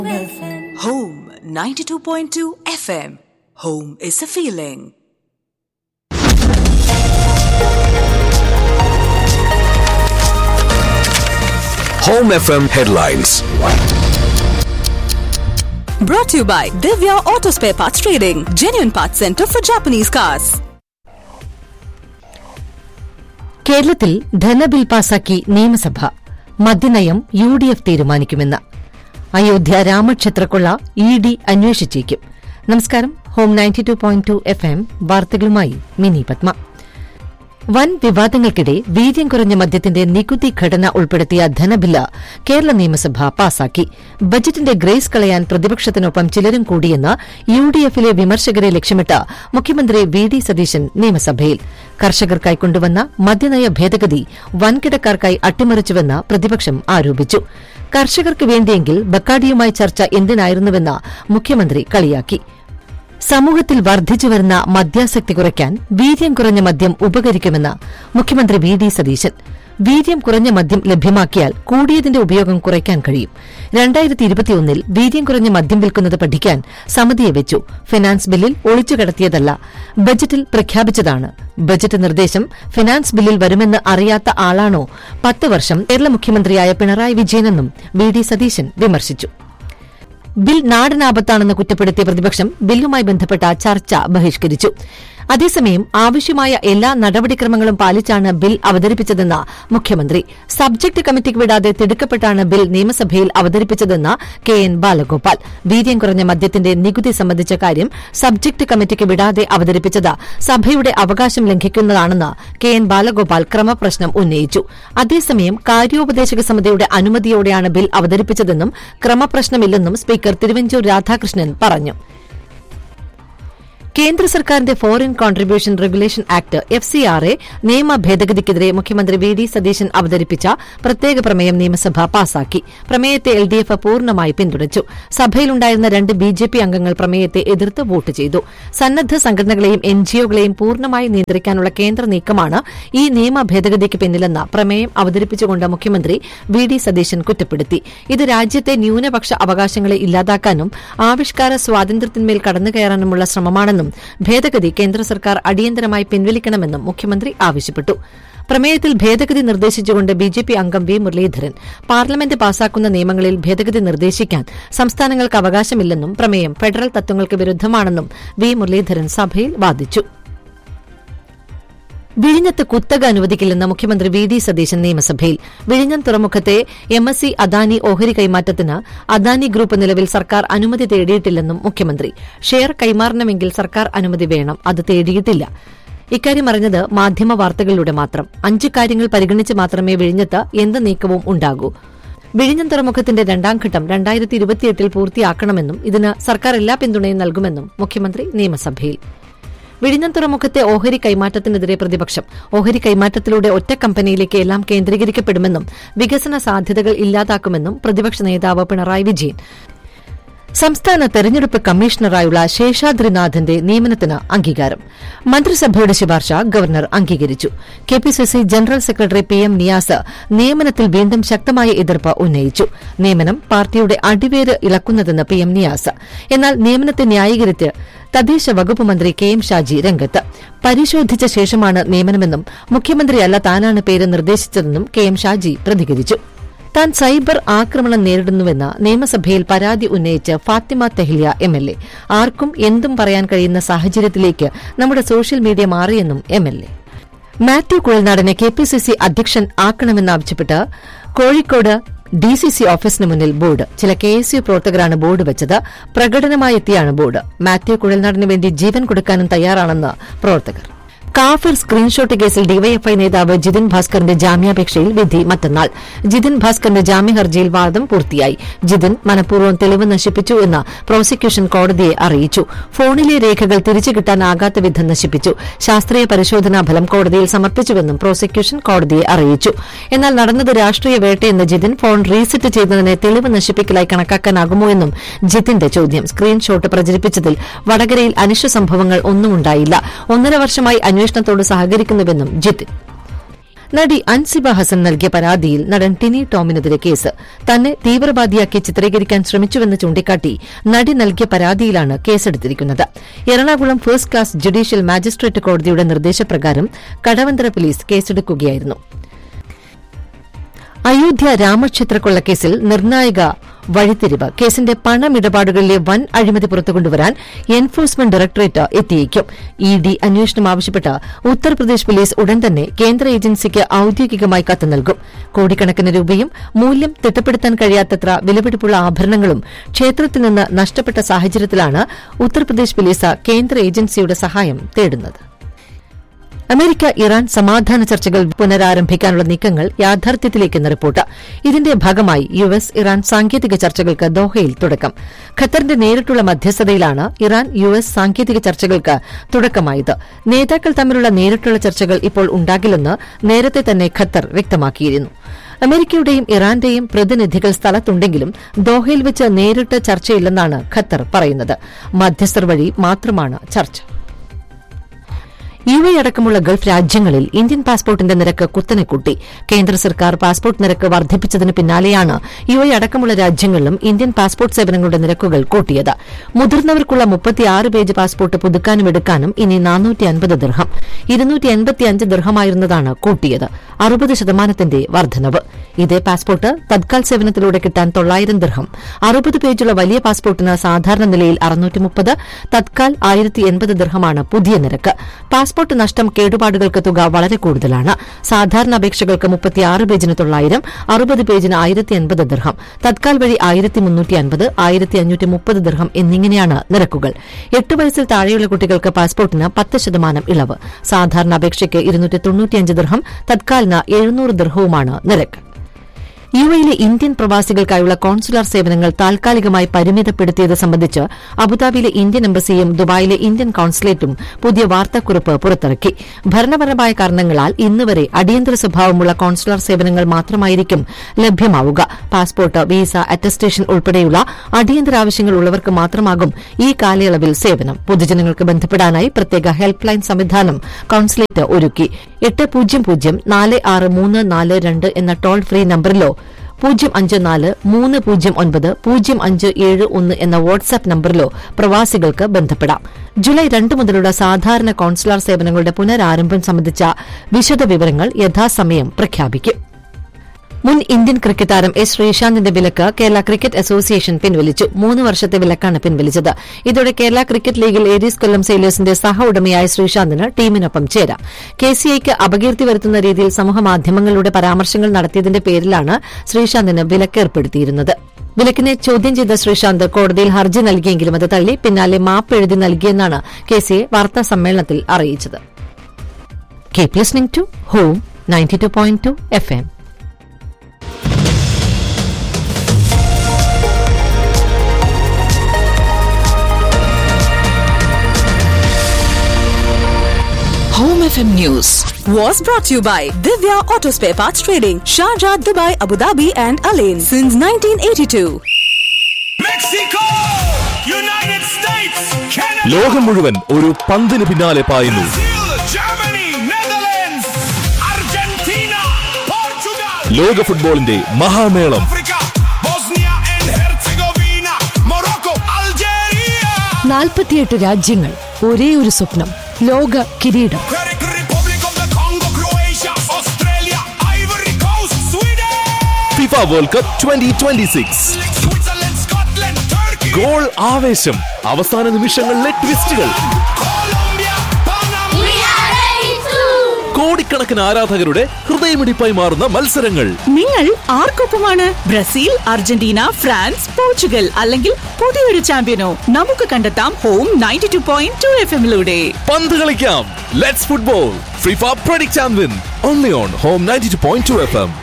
Home 92.2 FM. Home is a feeling. Home FM headlines. Brought to you by Divya Auto Spare Parts Trading, genuine parts center for Japanese cars. കേരളത്തിൽ ധനബിൽ പാസാക്കി നിയമസഭ മദ്യനയം U D F തീരുമാനിക്കുമെന്ന് അയോധ്യ രാമക്ഷേത്രക്കൊള്ള E D അന്വേഷിച്ചേക്കും നമസ്കാരം ഹോം ninety two point two F M വാർത്തകളുമായി മിനി പത്മ വൻ വിവാദങ്ങൾക്കിടെ വീര്യം കുറഞ്ഞ മദ്യത്തിന്റെ നികുതി ഘടന ഉൾപ്പെടുത്തിയ ധനബില്ല് കേരള നിയമസഭ പാസാക്കി ബജറ്റിന്റെ ഗ്രേസ് കളയാൻ പ്രതിപക്ഷത്തിനൊപ്പം ചിലരും കൂടിയെന്ന് യു ഡി എഫിലെ വിമർശകരെ ലക്ഷ്യമിട്ട് മുഖ്യമന്ത്രി വി ഡി സതീശൻ നിയമസഭയിൽ കർഷകർക്കായി കൊണ്ടുവന്ന മദ്യനയ ഭേദഗതി വൻകിടക്കാർക്കായി അട്ടിമറിച്ചുവെന്ന് പ്രതിപക്ഷം ആരോപിച്ചു കർഷകർക്ക് വേണ്ടിയെങ്കിൽ ബക്കാഡിയുമായി ചർച്ച എന്തിനായിരുന്നുവെന്ന് മുഖ്യമന്ത്രി കളിയാക്കി സമൂഹത്തിൽ വർദ്ധിച്ചുവരുന്ന മദ്യാസക്തി കുറയ്ക്കാൻ വീര്യം കുറഞ്ഞ മദ്യം ഉപകരിക്കുമെന്ന് മുഖ്യമന്ത്രി വി ഡി സതീശൻ വീര്യം കുറഞ്ഞ മദ്യം ലഭ്യമാക്കിയാൽ കൂടിയതിന്റെ ഉപയോഗം കുറയ്ക്കാൻ കഴിയും രണ്ടായിരത്തി ഇരുപത്തിയൊന്നിൽ വീര്യം കുറഞ്ഞ മദ്യം വിൽക്കുന്നത് പഠിക്കാൻ സമിതിയെ വെച്ചു ഫിനാൻസ് ബില്ലിൽ ഒളിച്ചുകടത്തിയതല്ല ബജറ്റിൽ പ്രഖ്യാപിച്ചതാണ് ബജറ്റ് നിർദ്ദേശം ഫിനാൻസ് ബില്ലിൽ വരുമെന്ന് അറിയാത്ത ആളാണോ പത്ത് വർഷം കേരള മുഖ്യമന്ത്രിയായ പിണറായി വിജയനെന്നും വി ഡി സതീശൻ വിമർശിച്ചു ബിൽ നാടിനാപത്താണെന്ന് കുറ്റപ്പെടുത്തിയ പ്രതിപക്ഷം ബില്ലുമായി ബന്ധപ്പെട്ട ചർച്ച ബഹിഷ്കരിച്ചു അതേസമയം ആവശ്യമായ എല്ലാ നടപടിക്രമങ്ങളും പാലിച്ചാണ് ബിൽ അവതരിപ്പിച്ചതെന്ന് മുഖ്യമന്ത്രി സബ്ജക്ട് കമ്മിറ്റിക്ക് വിടാതെ തിടുക്കപ്പെട്ടാണ് ബിൽ നിയമസഭയിൽ അവതരിപ്പിച്ചതെന്ന് കെ എൻ ബാലഗോപാൽ വീര്യം കുറഞ്ഞ മദ്യത്തിന്റെ നികുതി സംബന്ധിച്ച കാര്യം സബ്ജക്ട് കമ്മിറ്റിക്ക് വിടാതെ അവതരിപ്പിച്ചത് സഭയുടെ അവകാശം ലംഘിക്കുന്നതാണെന്ന് കെ എൻ ബാലഗോപാൽ ക്രമപ്രശ്നം ഉന്നയിച്ചു അതേസമയം കാര്യോപദേശക സമിതിയുടെ അനുമതിയോടെയാണ് ബിൽ അവതരിപ്പിച്ചതെന്നും ക്രമപ്രശ്നമില്ലെന്നും സ്പീക്കർ തിരുവഞ്ചൂർ രാധാകൃഷ്ണൻ പറഞ്ഞു കേന്ദ്ര സർക്കാരിന്റെ foreign contribution regulation act F C R A നിയമ ഭേദഗതിക്കെതിരെ മുഖ്യമന്ത്രി വി ഡി സതീശൻ അവതരിപ്പിച്ച പ്രത്യേക പ്രമേയം നിയമസഭ പാസാക്കി പ്രമേയത്തെ എൽ ഡി എഫ് പൂർണ്ണമായി പിന്തുണച്ചു സഭയിലുണ്ടായിരുന്ന രണ്ട് ബി ജെ പി അംഗങ്ങൾ പ്രമേയത്തെ എതിർത്ത് വോട്ട് ചെയ്തു സന്നദ്ധ സംഘടനകളെയും എൻ ജിഒകളെയും പൂർണ്ണമായി നിയന്ത്രിക്കാനുള്ള കേന്ദ്ര നീക്കമാണ് ഈ നിയമ ഭേദഗതിക്ക് പിന്നിലെന്ന് പ്രമേയം അവതരിപ്പിച്ചുകൊണ്ട് മുഖ്യമന്ത്രി വി ഡി സതീശൻ കുറ്റപ്പെടുത്തി ഇത് രാജ്യത്തെ ന്യൂനപക്ഷ അവകാശങ്ങളെ ഇല്ലാതാക്കാനും ആവിഷ്കാര സ്വാതന്ത്ര്യത്തിന്മേൽ കടന്നുകയറാനുമുള്ള ശ്രമമാണെന്നും ഭേദഗതി കേന്ദ്ര സർക്കാർ അടിയന്തരമായി പിൻവലിക്കണമെന്നും മുഖ്യമന്ത്രി ആവശ്യപ്പെട്ടു പ്രമേയത്തിൽ ഭേദഗതി നിർദ്ദേശിച്ചുകൊണ്ട് ബി ജെ പി അംഗം വി മുരളീധരൻ പാർലമെന്റ് പാസാക്കുന്ന നിയമങ്ങളിൽ ഭേദഗതി നിർദ്ദേശിക്കാൻ സംസ്ഥാനങ്ങൾക്ക് അവകാശമില്ലെന്നും പ്രമേയം ഫെഡറൽ തത്വങ്ങൾക്ക് വിരുദ്ധമാണെന്നും വി മുരളീധരൻ സഭയിൽ വാദിച്ചു വിഴിഞ്ഞത്ത് കുത്തക അനുവദിക്കില്ലെന്ന് മുഖ്യമന്ത്രി വി ഡി സതീശൻ നിയമസഭയിൽ വിഴിഞ്ഞം തുറമുഖത്തെ എം എസ് സി അദാനി ഓഹരി കൈമാറ്റത്തിന് അദാനി ഗ്രൂപ്പ് നിലവിൽ സർക്കാർ അനുമതി തേടിയിട്ടില്ലെന്നും മുഖ്യമന്ത്രി ഷെയർ കൈമാറണമെങ്കിൽ സർക്കാർ അനുമതി വേണം അത് തേടിയിട്ടില്ല ഇക്കാര്യം അറിഞ്ഞത് മാധ്യമ വാർത്തകളിലൂടെ മാത്രം അഞ്ച് കാര്യങ്ങൾ പരിഗണിച്ച് മാത്രമേ വിഴിഞ്ഞത്ത് എന്ത് നീക്കവും ഉണ്ടാകൂ വിഴിഞ്ഞം തുറമുഖത്തിന്റെ രണ്ടാം ഘട്ടം രണ്ടായിരത്തി ഇരുപത്തിയെട്ടിൽ പൂർത്തിയാക്കണമെന്നും ഇതിന് സർക്കാർ എല്ലാ പിന്തുണയും നൽകുമെന്നും മുഖ്യമന്ത്രി നിയമസഭയിൽ വിഴിഞ്ഞം തുറമുഖത്തെ ഓഹരി കൈമാറ്റത്തിനെതിരെ പ്രതിപക്ഷം ഓഹരി കൈമാറ്റത്തിലൂടെ ഒറ്റ കമ്പനിയിലേക്ക് എല്ലാം കേന്ദ്രീകരിക്കപ്പെടുമെന്നും വികസന സാധ്യതകൾ ഇല്ലാതാക്കുമെന്നും പ്രതിപക്ഷ നേതാവ് പിണറായി വിജയൻ സംസ്ഥാന തെരഞ്ഞെടുപ്പ് കമ്മീഷണറായുള്ള ശേഷാദ്രിനാഥിന്റെ നിയമനത്തിന് അംഗീകാരം മന്ത്രിസഭയുടെ ശുപാർശ ഗവർണർ അംഗീകരിച്ചു KPCC general secretary P M Niyas നിയമനത്തിൽ വീണ്ടും ശക്തമായ എതിർപ്പ് ഉന്നയിച്ചു നിയമനം പാർട്ടിയുടെ അടിവേര് ഇളക്കുന്നതെന്ന് പി എം നിയാസ് എന്നാൽ നിയമനത്തെ ന്യായീകരിച്ച് തദ്ദേശ വകുപ്പ് മന്ത്രി കെ എം ഷാജി രംഗത്ത് പരിശോധിച്ച ശേഷമാണ് നിയമനമെന്നും മുഖ്യമന്ത്രിയല്ല താനാണ് പേര് നിർദ്ദേശിച്ചതെന്നും കെ എം ഷാജി പ്രതികരിച്ചു താൻ സൈബർ ആക്രമണം നേരിടുന്നുവെന്ന് നിയമസഭയിൽ പരാതി ഉന്നയിച്ച് Fathima Thahliya M L A ആർക്കും എന്തും പറയാൻ കഴിയുന്ന സാഹചര്യത്തിലേക്ക് നമ്മുടെ സോഷ്യൽ മീഡിയ മാറിയെന്നും എം എൽ എ മാത്യു കുഴൽനാടനെ കെ പി സി സി അധ്യക്ഷൻ ആക്കണമെന്നാവശ്യപ്പെട്ട് കോഴിക്കോട് ഡി സി സി ഓഫീസിന് മുന്നിൽ ബോർഡ് ചില കെ എസ് യു പ്രവർത്തകരാണ് ബോർഡ് വെച്ചത് പ്രകടനമായെത്തിയാണ് ബോർഡ് മാത്യു കുഴൽനാടിന് വേണ്ടി ജീവൻ കൊടുക്കാനും തയ്യാറാണെന്ന് പ്രവർത്തകർ കാഫിർ സ്ക്രീൻഷോട്ട് കേസിൽ ഡിവൈഎഫ്ഐ നേതാവ് ജിതിൻ ഭാസ്കറിന്റെ ജാമ്യാപേക്ഷയിൽ വിധി മറ്റന്നാൾ ജിതിൻ ഭാസ്കറിന്റെ ജാമ്യ ഹർജിയിൽ വാദം പൂർത്തിയായി ജിതിൻ മനഃപൂർവ്വം തെളിവ് നശിപ്പിച്ചു എന്ന് പ്രോസിക്യൂഷൻ കോടതിയെ അറിയിച്ചു ഫോണിലെ രേഖകൾ തിരിച്ചു കിട്ടാനാകാത്ത വിധം നശിപ്പിച്ചു ശാസ്ത്രീയ പരിശോധനാ ഫലം കോടതിയിൽ സമർപ്പിച്ചുവെന്നും പ്രോസിക്യൂഷൻ കോടതിയെ അറിയിച്ചു എന്നാൽ നടന്നത് രാഷ്ട്രീയ വേട്ടയെന്ന് ജിതിൻ ഫോൺ റീസെറ്റ് ചെയ്തതിനെ തെളിവ് നശിപ്പിക്കലായി കണക്കാക്കാനാകുമോ എന്നും ജിതിന്റെ ചോദ്യം സ്ക്രീൻഷോട്ട് പ്രചരിപ്പിച്ചതിൽ വടകരയിൽ അനിഷ്ട സംഭവങ്ങൾ ഒന്നും ഉണ്ടായില്ല ഒന്നര വർഷമായി അന്വേഷണത്തോട് സഹകരിക്കുന്നുവെന്നും ജിതിൻ നടി അൻസിബ ഹസൻ നൽകിയ പരാതിയിൽ നടൻ ടിനി ടോമിനെതിരെ കേസ് തന്നെ തീവ്രവാദിയാക്കി ചിത്രീകരിക്കാൻ ശ്രമിച്ചുവെന്ന് ചൂണ്ടിക്കാട്ടി നടി നൽകിയ പരാതിയിലാണ് കേസെടുത്തിരിക്കുന്നത് Ernakulam first class judicial magistrate കോടതിയുടെ നിർദ്ദേശപ്രകാരം കടവന്തര പോലീസ് കേസെടുക്കുകയായിരുന്നു അയോധ്യ രാമക്ഷേത്ര കൊള്ളക്കേസിൽ നിർണായക വഴിത്തിരിവ് കേസിന്റെ പണമിടപാടുകളിലെ വൻ അഴിമതി പുറത്തുകൊണ്ടുവരാൻ എൻഫോഴ്സ്മെന്റ് ഡയറക്ടറേറ്റ് എത്തിയേക്കും ഇ ഡി അന്വേഷണം ആവശ്യപ്പെട്ട് ഉത്തർപ്രദേശ് പോലീസ് ഉടൻ തന്നെ കേന്ദ്ര ഏജൻസിക്ക് ഔദ്യോഗികമായി കത്ത് നൽകും കോടിക്കണക്കിന് രൂപയും മൂല്യം തിട്ടപ്പെടുത്താൻ കഴിയാത്തത്ര വിലപിടിപ്പുള്ള ആഭരണങ്ങളും ക്ഷേത്രത്തിൽ നിന്ന് നഷ്ടപ്പെട്ട സാഹചര്യത്തിലാണ് ഉത്തർപ്രദേശ് പോലീസ് കേന്ദ്ര ഏജൻസിയുടെ സഹായം തേടുന്നത് അമേരിക്ക ഇറാൻ സമാധാന ചർച്ചകൾ പുനരാരംഭിക്കാനുള്ള നീക്കങ്ങൾ യാഥാർത്ഥ്യത്തിലേക്കെന്ന റിപ്പോർട്ട് ഇതിന്റെ ഭാഗമായി യു എസ് ഇറാൻ സാങ്കേതിക ചർച്ചകൾക്ക് ദോഹയിൽ തുടക്കം ഖത്തറിന്റെ നേരിട്ടുള്ള മധ്യസ്ഥതയിലാണ് ഇറാൻ യു എസ് സാങ്കേതിക ചർച്ചകൾക്ക് തുടക്കമായത് നേതാക്കൾ തമ്മിലുള്ള നേരിട്ടുള്ള ചർച്ചകൾ ഇപ്പോൾ ഉണ്ടാകില്ലെന്ന് നേരത്തെ തന്നെ ഖത്തർ വ്യക്തമാക്കിയിരുന്നു അമേരിക്കയുടെയും ഇറാന്റെയും പ്രതിനിധികൾ സ്ഥലത്തുണ്ടെങ്കിലും ദോഹയിൽ വെച്ച് നേരിട്ട് ചർച്ചയില്ലെന്നാണ് ഖത്തർ പറയുന്നത് മധ്യസ്ഥർ വഴി മാത്രമാണ് ചർച്ച യു എ അടക്കമുള്ള ഗൾഫ് രാജ്യങ്ങളിൽ ഇന്ത്യൻ പാസ്പോർട്ടിന്റെ നിരക്ക് കുത്തനെ കൂട്ടി കേന്ദ്ര സർക്കാർ പാസ്പോർട്ട് നിരക്ക് വർദ്ധിപ്പിച്ചതിന് പിന്നാലെയാണ് യു എ അടക്കമുള്ള രാജ്യങ്ങളിലും ഇന്ത്യൻ പാസ്പോർട്ട് സേവനങ്ങളുടെ നിരക്കുകൾ കൂട്ടിയത് മുതിർന്നവർക്കുള്ള മുപ്പത്തിയാറ് പേജ് പാസ്പോർട്ട് പുതുക്കാനും എടുക്കാനും ഇനി നാനൂറ്റി അൻപത് ദിർഹം ഇരുന്നൂറ്റി എൺപത്തിയഞ്ച് ദിർഹമായിരുന്നതാണ് കൂട്ടിയത് അറുപത് ശതമാനത്തിന്റെ വർധനവ് ഇതേ പാസ്പോർട്ട് തത്കാൽ സേവനത്തിലൂടെ കിട്ടാൻ തൊള്ളായിരം ദിർഹം അറുപത് പേജുള്ള വലിയ പാസ്പോർട്ടിന് സാധാരണ നിലയിൽ അറുന്നൂറ്റി മുപ്പത് തത്കാൽ ആയിരത്തി എൺപത് ദിർഹമാണ് പുതിയ നിരക്ക് പാസ്പോർട്ട് നഷ്ടം കേടുപാടുകൾക്ക് തുക വളരെ കൂടുതലാണ് സാധാരണ അപേക്ഷകൾക്ക് മുപ്പത്തിയാറ് പേജിന് തൊള്ളായിരം അറുപത് പേജിന് ആയിരത്തി എൺപത് ദിർഹം തത്കാൽ വഴി ആയിരത്തി മുന്നൂറ്റി അൻപത് ആയിരത്തി അഞ്ഞൂറ്റി മുപ്പത് ദിർഹം എന്നിങ്ങനെയാണ് നിരക്കുകൾ എട്ട് വയസ്സിൽ താഴെയുള്ള കുട്ടികൾക്ക് പാസ്പോർട്ടിന് പത്ത് ശതമാനം ഇളവ് സാധാരണ അപേക്ഷയ്ക്ക് ഇരുന്നൂറ്റി തൊണ്ണൂറ്റിയഞ്ച് ദിർഹം തത്കാലിന് എഴുന്നൂറ് ദിർഹവുമാണ് നിരക്ക് യു എയിലെ ഇന്ത്യൻ പ്രവാസികൾക്കായുള്ള കോൺസുലർ സേവനങ്ങൾ താൽക്കാലികമായി പരിമിതപ്പെടുത്തിയത് സംബന്ധിച്ച് അബുദാബിയിലെ ഇന്ത്യൻ എംബസിയും ദുബായിലെ ഇന്ത്യൻ കോൺസുലേറ്റും പുതിയ വാർത്താക്കുറിപ്പ് പുറത്തിറക്കി ഭരണപരമായ കാരണങ്ങളാൽ ഇന്നുവരെ അടിയന്തര സ്വഭാവമുള്ള കോൺസുലർ സേവനങ്ങൾ മാത്രമായിരിക്കും ലഭ്യമാവുക പാസ്പോർട്ട് വീസ അറ്റസ്റ്റേഷൻ ഉൾപ്പെടെയുള്ള അടിയന്തര ആവശ്യങ്ങൾ ഉള്ളവർക്ക് മാത്രമാകും ഈ കാലയളവിൽ സേവനം പൊതുജനങ്ങൾക്ക് ബന്ധപ്പെടാനായി പ്രത്യേക ഹെൽപ്പ് ലൈൻ സംവിധാനം കോൺസുലേറ്റ് ഒരുക്കി എട്ട് പൂജ്യം പൂജ്യം നാല് ആറ് മൂന്ന് നാല് രണ്ട് എന്ന ടോൾ ഫ്രീ നമ്പറിലോ പൂജ്യം അഞ്ച് നാല് മൂന്ന് പൂജ്യം ഒൻപത് പൂജ്യം അഞ്ച് ഏഴ് ഒന്ന് എന്ന വാട്സാപ്പ് നമ്പറിലോ പ്രവാസികൾക്ക് ബന്ധപ്പെടാം ജൂലൈ രണ്ട് മുതലുള്ള സാധാരണ കോൺസുലർ സേവനങ്ങളുടെ പുനരാരംഭം സംബന്ധിച്ച വിശദവിവരങ്ങൾ യഥാസമയം പ്രഖ്യാപിക്കും മുൻ ഇന്ത്യൻ ക്രിക്കറ്റ് താരം എസ് ശ്രീശാന്തിന്റെ വിലക്ക് കേരള ക്രിക്കറ്റ് അസോസിയേഷൻ പിൻവലിച്ചു മൂന്ന് വർഷത്തെ വിലക്കാണ് പിൻവലിച്ചത് ഇതോടെ കേരള ക്രിക്കറ്റ് ലീഗിൽ ഏരീസ് കൊല്ലം സെയിലേഴ്സിന്റെ സഹ ഉടമയായ ശ്രീശാന്തിന് ടീമിനൊപ്പം ചേരാം കെസിഐക്ക് അപകീർത്തി വരുത്തുന്ന രീതിയിൽ സമൂഹമാധ്യമങ്ങളിലൂടെ പരാമർശങ്ങൾ നടത്തിയതിന്റെ പേരിലാണ് ശ്രീശാന്തിന് വിലക്കേർപ്പെടുത്തിയിരുന്നത് വിലക്കിനെ ചോദ്യം ചെയ്ത ശ്രീശാന്ത് കോടതിയിൽ ഹർജി നൽകിയെങ്കിലും അത് തള്ളി പിന്നാലെ മാപ്പ് എഴുതി നൽകിയെന്നാണ് കെസിഐ വാർത്താ സമ്മേളനത്തിൽ അറിയിച്ചത് keep listening to home ninety two point two F M Home FM News was brought to you by Divya Auto Spare Parts Trading, Sharjah, Dubai, Abu Dhabi, and Alain since 1982. Mexico! United States! Canada! ലോകം മുഴുവൻ ഒരു പന്തിന് പിന്നാലെ പായുന്നു Brazil! Germany! Netherlands! Argentina! Portugal! ലോക ഫുട്ബോളിന്റെ മഹാമേളം Africa! Bosnia and Herzegovina! Morocco! Algeria! നാൽപ്പത്തിയെട്ട് രാജ്യങ്ങൾ ഒരേ ഒരു സ്വപ്നം ലോക കിരീടം Czech Republic of the Congo! Croatia! Australia! Ivory Coast! Sweden! FIFA world cup twenty twenty six Switzerland! Scotland! Turkey! Goal ആവേശം അവസാന നിമിഷങ്ങളിലെ ട്വിസ്റ്റുകൾ Colombia! Panama! കോടിക്കണക്കിന് ആരാധകരുടെ ഹൃദയമിടിപ്പായി മാറുന്ന മത്സരങ്ങൾ നിങ്ങൾ ആർക്കൊപ്പമാണ് ബ്രസീൽ അർജന്റീന ഫ്രാൻസ് പോർച്ചുഗൽ അല്ലെങ്കിൽ പുതിയൊരു ചാമ്പ്യനോ നമുക്ക് കണ്ടെത്താം home ninety two point two F എമ്മിലൂടെ പന്ത് കളിക്കാം let's football FIFA predict and win only on home ninety two point two F M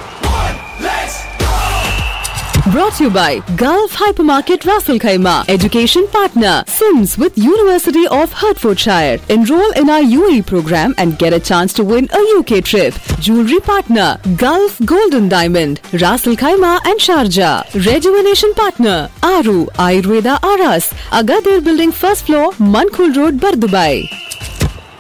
Brought to you by Gulf Hypermarket Raffle Khaima, education partner, Sims with University of Hertfordshire. Enroll in our UAE program and get a chance to win a UK trip. Jewelry partner, Gulf Golden Diamond, Raffle Khaima and Sharjah. Rejuvenation partner, Aru Ayurveda Aras, Agadir Building first floor, Mankul Road, Bardubai.